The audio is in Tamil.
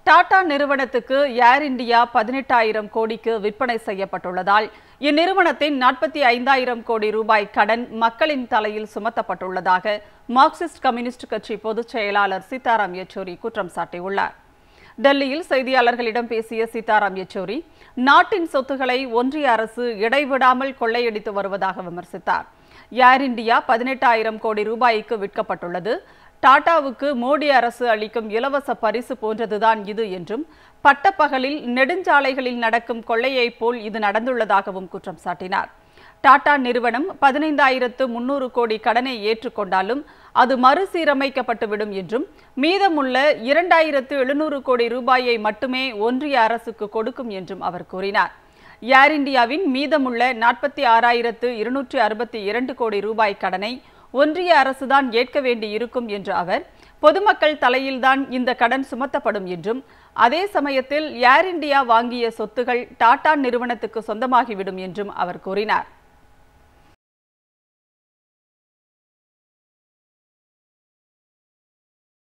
டாடா நிறுவனத்துக்கு ஏர் இந்தியா பதினெட்டாயிரம் கோடிக்கு விற்பனை செய்யப்பட்டுள்ளதால் இந்நிறுவனத்தின் நாற்பத்தி ஐந்தாயிரம் கோடி ரூபாய் கடன் மக்களின் தலையில் சுமத்தப்பட்டுள்ளதாக மார்க்சிஸ்ட் கம்யூனிஸ்ட் கட்சி பொதுச் செயலாளர் சீதாராம் யெச்சூரி குற்றம் சாட்டியுள்ளார் டெல்லியில் செய்தியாளர்களிடம் பேசிய சீதாராம் யெச்சூரி நாட்டின் சொத்துக்களை ஒன்றிய அரசு இடைவிடாமல் கொள்ளையடித்து வருவதாக விமர்சித்தார் ஏர் இந்தியா பதினெட்டாயிரம் கோடி ரூபாய்க்கு விற்கப்பட்டுள்ளது டாடாவுக்கு மோடி அரசு அளிக்கும் இலவச பரிசு போன்றதுதான் இது என்றும் பட்டப்பகலில் நெடுஞ்சாலைகளில் நடக்கும் கொள்ளையைப் போல் இது நடந்துள்ளதாகவும் குற்றம் சாட்டினார் டாடா நிறுவனம் பதினைந்தாயிரத்து முன்னூறு கோடி கடனை ஏற்றுக்கொண்டாலும் அது மறுசீரமைக்கப்பட்டுவிடும் என்றும் மீதமுள்ள இரண்டாயிரத்து எழுநூறு கோடி ரூபாயை மட்டுமே ஒன்றிய அரசுக்கு கொடுக்கும் என்றும் அவர் கூறினார் ஏர் இந்தியாவின் மீதமுள்ள நாற்பத்தி ஆறாயிரத்து இருநூற்றி அறுபத்தி இரண்டு கோடி ரூபாய் கடனை ஒன்றிய அரசுதான் ஏற்க வேண்டி இருக்கும் என்ற அவர் பொதுமக்கள் தலையில்தான் இந்த கடன் சுமத்தப்படும் என்றும் அதே சமயத்தில் ஏர் இந்தியா வாங்கிய சொத்துகள் டாடா நிறுவனத்துக்கு சொந்தமாகிவிடும் என்றும் அவர் கூறினார்